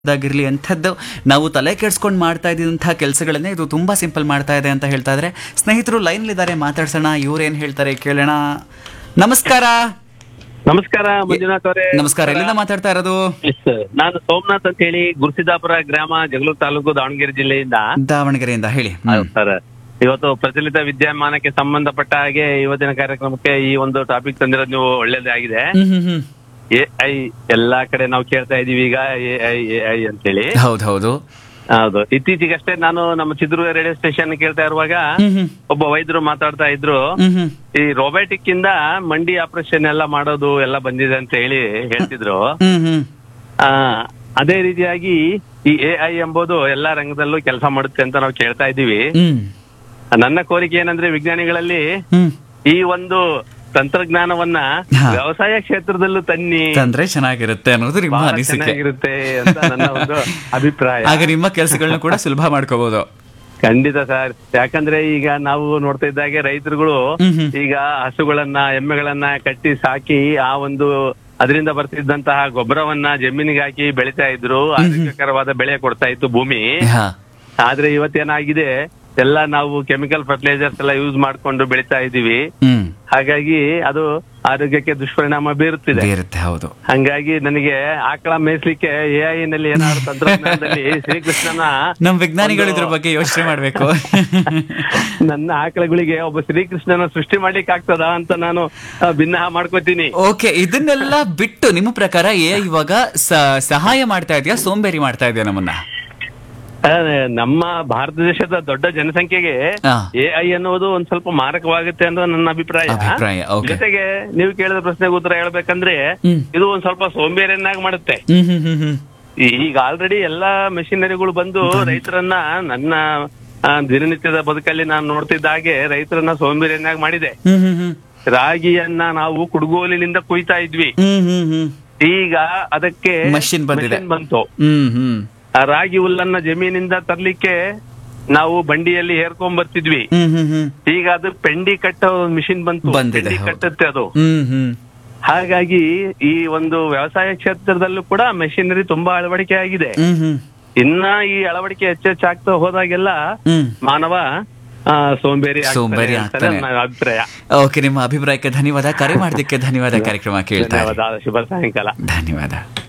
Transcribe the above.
ಆಗಿರ್ಲಿ ಅಂಥದ್ದು ನಾವು ತಲೆ ಕೆಡ್ಸ್ಕೊಂಡು ಮಾಡ್ತಾ ಇದ್ದಂಥ ಕೆಲಸಗಳನ್ನೇ ಇದು ತುಂಬಾ ಸಿಂಪಲ್ ಮಾಡ್ತಾ ಇದೆ ಅಂತ ಹೇಳ್ತಾ ಇದ್ರೆ ಸ್ನೇಹಿತರು ಲೈನ್ಲಿದ್ದಾರೆ ಮಾತಾಡ್ಸೋಣ ಇವ್ರೇನ್ ಹೇಳ್ತಾರೆ ಕೇಳೋಣ ನಮಸ್ಕಾರ ನಮಸ್ಕಾರ ಮಂಜುನಾಥ್ ಅವರೇ ನಮಸ್ಕಾರ ಎಲ್ಲಿಂದ ಮಾತಾಡ್ತಾ ಇರೋದು ಎಸ್, ನಾನು ಸೋಮನಾಥ್ ಅಂತ ಹೇಳಿ ಗುರುಸಿದಾಪುರ ಗ್ರಾಮ ಜಗಳೂರು ತಾಲೂಕು ದಾವಣಗೆರೆ ಜಿಲ್ಲೆಯಿಂದ ದಾವಣಗೆರೆಯಿಂದ ಹೇಳಿ ಹೌದು ಸರ್ ಇವತ್ತು ಪ್ರಚಲಿತ ವಿದ್ಯಮಾನಕ್ಕೆ ಸಂಬಂಧಪಟ್ಟ ಹಾಗೆ ಇವತ್ತಿನ ಕಾರ್ಯಕ್ರಮಕ್ಕೆ ಈ ಒಂದು ಟಾಪಿಕ್ ತಂದಿರೋದು ನೀವು ಒಳ್ಳೇದೇ ಆಗಿದೆ ಹ್ಮ್ ಹ್ಮ್ ಹ್ಮ್ ಎ ಐ ಎಲ್ಲಾ ಕಡೆ ನಾವು ಕೇಳ್ತಾ ಇದೀವಿ ಈಗ ಎ ಐ ಎ ಐ ಅಂತೇಳಿ ಹೌದು ಹೌದು ಹೌದು ಇತ್ತೀಚೆಗಷ್ಟೇ ನಾನು ನಮ್ಮ ಚಿತ್ರದುರ್ಗ ರೇಡಿಯೋ ಸ್ಟೇಷನ್ ಕೇಳ್ತಾ ಇರುವಾಗ ಹ್ಮ್ ಹ್ಮ್ ಒಬ್ಬ ವೈದ್ಯರು ಮಾತಾಡ್ತಾ ಇದ್ರು ಹ್ಮ್ ಹ್ಮ್ ಈ ರೋಬೋಟಿಕ್ ಇಂದ ಮಂಡಿ ಆಪರೇಷನ್ ಎಲ್ಲ ಮಾಡೋದು ಎಲ್ಲ ಬಂದಿದೆ ಅಂತ ಹೇಳಿ ಹೇಳ್ತಿದ್ರು ಹ್ಮ್ ಹ್ಮ್ ಆ, ಅದೇ ರೀತಿಯಾಗಿ ಈ ಎ ಐ ಎಂಬುದು ಎಲ್ಲಾ ರಂಗದಲ್ಲೂ ಕೆಲಸ ಮಾಡುತ್ತೆ ಅಂತ ನಾವು ಕೇಳ್ತಾ ಇದ್ದೀವಿ ಹ್ಮ್ ನನ್ನ ಕೋರಿಕೆ ಏನಂದ್ರೆ ವಿಜ್ಞಾನಿಗಳಲ್ಲಿ ಹ್ಮ್ ಈ ಒಂದು ತಂತ್ರಜ್ಞಾನವನ್ನ ಹಾ. ವ್ಯವಸಾಯ ಕ್ಷೇತ್ರದಲ್ಲೂ ತನ್ನಿ ತಂದ್ರೆ ಚೆನ್ನಾಗಿರುತ್ತೆ ಅನ್ನೋದು ನಿಮ್ಮ ಬಹಳ ಅನಿಸಿಕೆ ಚೆನ್ನಾಗಿರುತ್ತೆ ಅಂತ ನನ್ನ ಒಂದು ಅಭಿಪ್ರಾಯ ಆಗ ನಿಮ್ಮ ಕೆಲಸಗಳನ್ನ ಕೂಡ ಸುಲಭ ಮಾಡ್ಕೋಬಹುದು ಖಂಡಿತ ಸರ್ ಯಾಕಂದ್ರೆ ಈಗ ನಾವು ನೋಡ್ತಾ ಇದ್ದಾಗೆ ರೈತರುಗಳು ಹ್ಮ್ ಹ್ಮ್. ಈಗ ಹಸುಗಳನ್ನ ಎಮ್ಮೆಗಳನ್ನ ಕಟ್ಟಿ ಸಾಕಿ ಆ ಒಂದು ಅದರಿಂದ ಬರ್ತಿದ್ದಂತಹ ಗೊಬ್ಬರವನ್ನ ಜಮೀನಿಗೆ ಹಾಕಿ ಬೆಳಿತಾ ಇದ್ರು ಆರೋಗ್ಯಕರವಾದ ಬೆಳೆ ಕೊಡ್ತಾ ಇತ್ತು ಭೂಮಿ ಹಾ ಆದ್ರೆ ಇವತ್ತೇನಾಗಿದೆ ಎಲ್ಲ ನಾವು ಕೆಮಿಕಲ್ ಫರ್ಟಿಲೈಸರ್ಸ್ ಎಲ್ಲ ಯೂಸ್ ಮಾಡ್ಕೊಂಡು ಬೆಳಿತಾ ಇದೀವಿ ಹ್ಮ್ ಹಾಗಾಗಿ ಅದು ಆರೋಗ್ಯಕ್ಕೆ ದುಷ್ಪರಿಣಾಮ ಬೀರುತ್ತಿದೆ ಇರುತ್ತೆ ಹೌದು ಹಂಗಾಗಿ ನನಗೆ ಆಕಳ ಮೇಯ್ಸ್ಲಿಕ್ಕೆ ಎ ಐ ನಲ್ಲಿ ಏನಾದ್ರು ತಂತ್ರಜ್ಞಾನದಲ್ಲಿ ಶ್ರೀಕೃಷ್ಣನ ನಮ್ ವಿಜ್ಞಾನಿಗಳು ಇದ್ರ ಬಗ್ಗೆ ಯೋಚನೆ ಮಾಡ್ಬೇಕು ನನ್ನ ಆಕಳಗಳಿಗೆ ಒಬ್ಬ ಶ್ರೀಕೃಷ್ಣನ ಸೃಷ್ಟಿ ಮಾಡ್ಲಿಕ್ಕೆ ಆಗ್ತದ ಅಂತ ನಾನು ಆ, ಭಿನ್ನ ಮಾಡ್ಕೋತೀನಿ ಓಕೆ ಇದನ್ನೆಲ್ಲ ಬಿಟ್ಟು ನಿಮ್ಮ ಪ್ರಕಾರ ಏ ಇವಾಗ ಸ- ಸಹಾಯ ಮಾಡ್ತಾ ಇದೆಯಾ ಸೋಂಬೇರಿ ಮಾಡ್ತಾ ಇದೆಯಾ ನಮ್ಮನ್ನ ಆ, ನಮ್ಮ ಭಾರತ ದೇಶದ ದೊಡ್ಡ ಜನಸಂಖ್ಯೆಗೆ ಹಾ. ಎ ಐ ಅನ್ನೋದು ಒಂದ್ ಸ್ವಲ್ಪ ಮಾರಕವಾಗುತ್ತೆ ಅನ್ನೋ ನನ್ನ ಅಭಿಪ್ರಾಯ ಅಭಿಪ್ರಾಯ, okay. ಜೊತೆಗೆ ನೀವು ಕೇಳಿದ ಪ್ರಶ್ನೆಗೆ ಉತ್ತರ ಹೇಳ್ಬೇಕಂದ್ರೆ ಹ್ಮ್. ಇದು ಒಂದ್ ಸ್ವಲ್ಪ ಸೋಂಬೇರಿಯನ್ನಾಗಿ ಮಾಡುತ್ತೆ ಹ್ಮ್ ಹ್ಮ್ ಹ್ಮ್ ಹ್ಮ್ ಈ- ಈಗ ಆಲ್ರೆಡಿ ಎಲ್ಲಾ ಮೆಷಿನರಿಗಳು ಬಂದು ರೈತರನ್ನ ನನ್ನ ಆ, ದಿನನಿತ್ಯದ ಬದುಕಲ್ಲಿ ನಾನು ನೋಡ್ತಿದ್ದ ಹಾಗೆ ರೈತರನ್ನ ಸೋಂಬೇರಿಯನ್ನಾಗಿ ಮಾಡಿದೆ ಹ್ಮ್ ಹ್ಮ್ ಹ್ಮ್ ರಾಗಿಯನ್ನ ನಾವು ಕುಡುಗೋಲಿನಿಂದ ಕುಯ್ತಾ ಇದ್ವಿ ಹ್ಮ್ ಹ್ಮ್ ಹ್ಮ್ ಈಗ ಅದಕ್ಕೆ Machine ಬಂದಿದೆ. machine ಬಂತು ಹ್ಮ್ ಹ್ಮ್ ಆ ರಾಗಿ ಹುಲ್ಲನ್ನ ಜಮೀನಿಂದ ತರ್ಲಿಕ್ಕೆ ನಾವು ಬಂಡಿಯಲ್ಲಿ ಹೇರ್ಕೊಂಡ್ ಬರ್ತಿದ್ವಿ ಹ್ಮ್ ಹ್ಮ್ ಹ್ಮ್ ಈಗ ಅದು ಪೆಂಡಿ ಕಟ್ಟೋ ಮಿಷಿನ್ ಬಂತು ಬಂದಿದೆ, ಪೆಂಡಿ ಹೌದು. ಕಟ್ಟುತ್ತೆ ಅದು ಹ್ಮ್ ಹ್ಮ್ ಹಾಗಾಗಿ ಈ ಒಂದು ವ್ಯವಸಾಯ ಕ್ಷೇತ್ರದಲ್ಲೂ ಕೂಡ ಮೆಷಿನರಿ ತುಂಬಾ ಅಳವಡಿಕೆ ಆಗಿದೆ ಹ್ಮ್ ಹ್ಮ್ ಇನ್ನ ಈ ಅಳವಡಿಕೆ ಹೆಚ್ಚೆಚ್ಚಾಗ್ತಾ ಹೋದಾಗೆಲ್ಲ ಹ್ಮ್ ಮಾನವ ಆ, ಸೋಂಬೇರಿ ಆಗ್ತಾನೆ ಸೋಂಬೇರಿ ಅಂತಾನೆ ಆಗ್ತಾನೆ. ನನ್ನ ಅಭಿಪ್ರಾಯ ಓಕೆ ನಿಮ್ಮ ಅಭಿಪ್ರಾಯಕ್ಕೆ ಧನ್ಯವಾದ ಕರೆ ಮಾಡೋದಕ್ಕೆ ಧನ್ಯವಾದ ಕಾರ್ಯಕ್ರಮ ಕೇಳ್ತಾ ಇರಿ. ಧನ್ಯವಾದ ಶುಭ ಸಾಯಂಕಾಲ ಧನ್ಯವಾದ